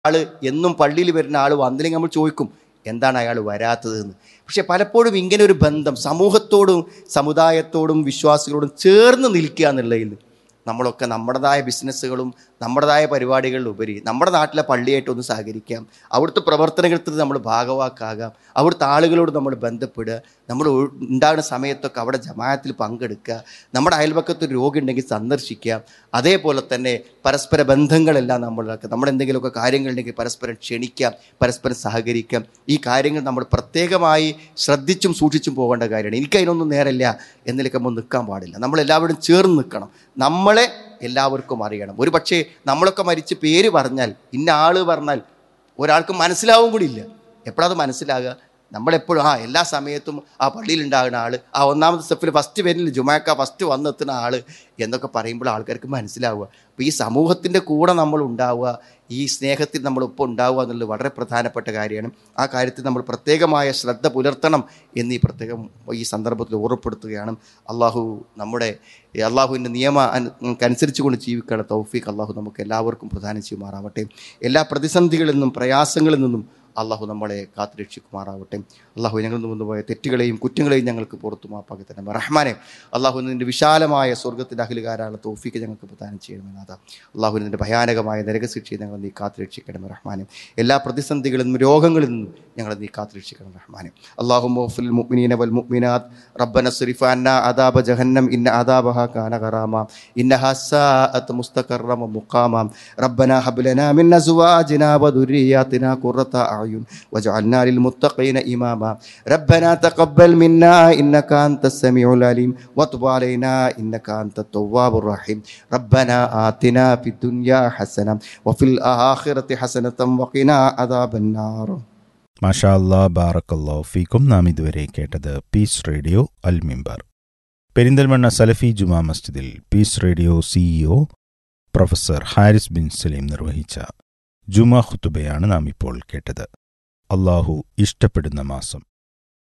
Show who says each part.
Speaker 1: ആള് എന്നും പള്ളിയിൽ വരുന്ന ആൾ വന്നില്ലെങ്കിൽ നമ്മൾ ചോദിക്കും എന്താണ് അയാൾ വരാത്തതെന്ന് പക്ഷെ പലപ്പോഴും ഇങ്ങനെ ഒരു ബന്ധം സമൂഹത്തോടും സമുദായത്തോടും വിശ്വാസികളോടും ചേർന്ന് നിൽക്കുക എന്നുള്ളതിൽ നമ്മളൊക്കെ നമ്മുടേതായ ബിസിനസ്സുകളും നമ്മുടേതായ പരിപാടികളിലുപരി നമ്മുടെ നാട്ടിലെ പള്ളിയായിട്ട് ഒന്ന് സഹകരിക്കാം അവിടുത്തെ പ്രവർത്തനങ്ങളിൽ നമ്മൾ ഭാഗവാക്കാകാം അവിടുത്തെ ആളുകളോട് നമ്മൾ ബന്ധപ്പെടുക നമ്മൾ ഒ- ഉണ്ടാകുന്ന സമയത്തൊക്കെ അവിടെ ജമാഅത്തിൽ പങ്കെടുക്കുക നമ്മുടെ അയൽപക്കത്ത് ഒരു രോഗി ഉണ്ടെങ്കിൽ സന്ദർശിക്കുക അതേപോലെ തന്നെ പരസ്പര ബന്ധങ്ങളെല്ലാം നമ്മളൊക്കെ നമ്മുടെ എന്തെങ്കിലുമൊക്കെ കാര്യങ്ങളുണ്ടെങ്കിൽ പരസ്പരം ക്ഷണിക്കാം പരസ്പരം സഹകരിക്കാം ഈ കാര്യങ്ങൾ നമ്മൾ പ്രത്യേകമായി ശ്രദ്ധിച്ചും സൂക്ഷിച്ചും പോകേണ്ട കാര്യമാണ് എനിക്കതിനൊന്നും നേരമില്ല എന്നിലൊക്കെ നമ്മൾ നിൽക്കാൻ പാടില്ല നമ്മളെല്ലാവരും ചേർന്ന് നിൽക്കണം നമ്മളെ എല്ലാവർക്കും അറിയണം ഒരു പക്ഷേ നമ്മളൊക്കെ മരിച്ച് പേര് പറഞ്ഞാൽ ഇന്ന ആള് പറഞ്ഞാൽ ഒരാൾക്ക് മനസ്സിലാവും കൂടി ഇല്ല എപ്പോഴത് മനസ്സിലാകുക നമ്മളെപ്പോഴും ആ എല്ലാ സമയത്തും ആ പള്ളിയിലുണ്ടാകുന്ന ആൾ ആ ഒന്നാമത്തെ സ്റ്റെപ്പിൽ ഫസ്റ്റ് വരുന്നില്ല ജുമാക്ക ഫസ്റ്റ് വന്നെത്തുന്ന ആൾ എന്നൊക്കെ പറയുമ്പോൾ ആൾക്കാർക്ക് മനസ്സിലാവുക അപ്പോൾ ഈ സമൂഹത്തിൻ്റെ കൂടെ നമ്മൾ ഉണ്ടാവുക ഈ സ്നേഹത്തിൽ നമ്മളൊപ്പം ഉണ്ടാവുക എന്നുള്ളത് വളരെ പ്രധാനപ്പെട്ട കാര്യമാണ് ആ കാര്യത്തിൽ നമ്മൾ പ്രത്യേകമായ ശ്രദ്ധ പുലർത്തണം എന്നീ പ്രത്യേകം ഈ സന്ദർഭത്തിൽ ഓർമ്മപ്പെടുത്തുകയാണ് അള്ളാഹു നമ്മുടെ അള്ളാഹുവിൻ്റെ നിയമ അനു- അനുസരിച്ച് കൊണ്ട് ജീവിക്കാനുള്ള തൗഫീഖ് അള്ളാഹു നമുക്ക് എല്ലാവർക്കും പ്രദാനം ചെയ്യുമാറാവട്ടെ എല്ലാ പ്രതിസന്ധികളിൽ നിന്നും പ്രയാസങ്ങളിൽ നിന്നും അള്ളാഹു നമ്മളെ കാത്തുരക്ഷിക്കുമാറാവട്ടെ അള്ളാഹു ഞങ്ങളിൽ നിന്ന് വന്നുപോയ തെറ്റുകളെയും കുറ്റങ്ങളെയും ഞങ്ങൾക്ക് പുറത്തു മാപ്പാക്കി തന്നെ റഹ്മാനെ അള്ളാഹു നിൻ്റെ വിശാലമായ സ്വർഗത്തിൻ്റെ അഖിലുകാരാണ് തോഫിക്ക് ഞങ്ങൾക്ക് പ്രദാനം ചെയ്യണമെന്നാഥ അള്ളാഹു നിൻ്റെ ഭയാനകമായ നരകശിക്ഷയെ ഞങ്ങൾ നീ കാത്തുരക്ഷിക്കണം റഹ്മാനെ എല്ലാ പ്രതിസന്ധികളിൽ നിന്നും രോഗങ്ങളിൽ നിന്നും ഞങ്ങളെ നീ കാത്തുരക്ഷിക്കണം റഹ്മാനെ അള്ളാഹു മോഫുൽ മുഅ്മിനീന വൽ മുഅ്മിനാത്ത് റബ്ബന സ്രിഫ് അന്ന അദാബ ജഹന്നം ഇന്ന അദാബഹ കാന ഗറാമ ഇന്നഹ സാഅത്ത് മുസ്തഖറമ മുഖാമ ربنا هب لنا من ازواجنا وذرياتنا قرة اعين واجعلنا للمتقين اماما ربنا تقبل منا انك انت السميع العليم وتب علينا انك انت التواب الرحيم ربنا آتنا في الدنيا حسنة وفي الآخرة حسنة وقنا عذاب النار
Speaker 2: മാഷാ അല്ലാ ബാറക്കല്ലോ ഫീക്കും നാം ഇതുവരെ കേട്ടത് പീസ് റേഡിയോ അൽ മിമ്പർ പെരിന്തൽമണ്ണ സലഫി ജുമാ മസ്ജിദിൽ peace radio CEO professor Haris bin Saleem നിർവഹിച്ച ജുമാ ഖുത്തുബയാണ് നാം ഇപ്പോൾ കേട്ടത് അള്ളാഹു ഇഷ്ടപ്പെടുന്ന മാസം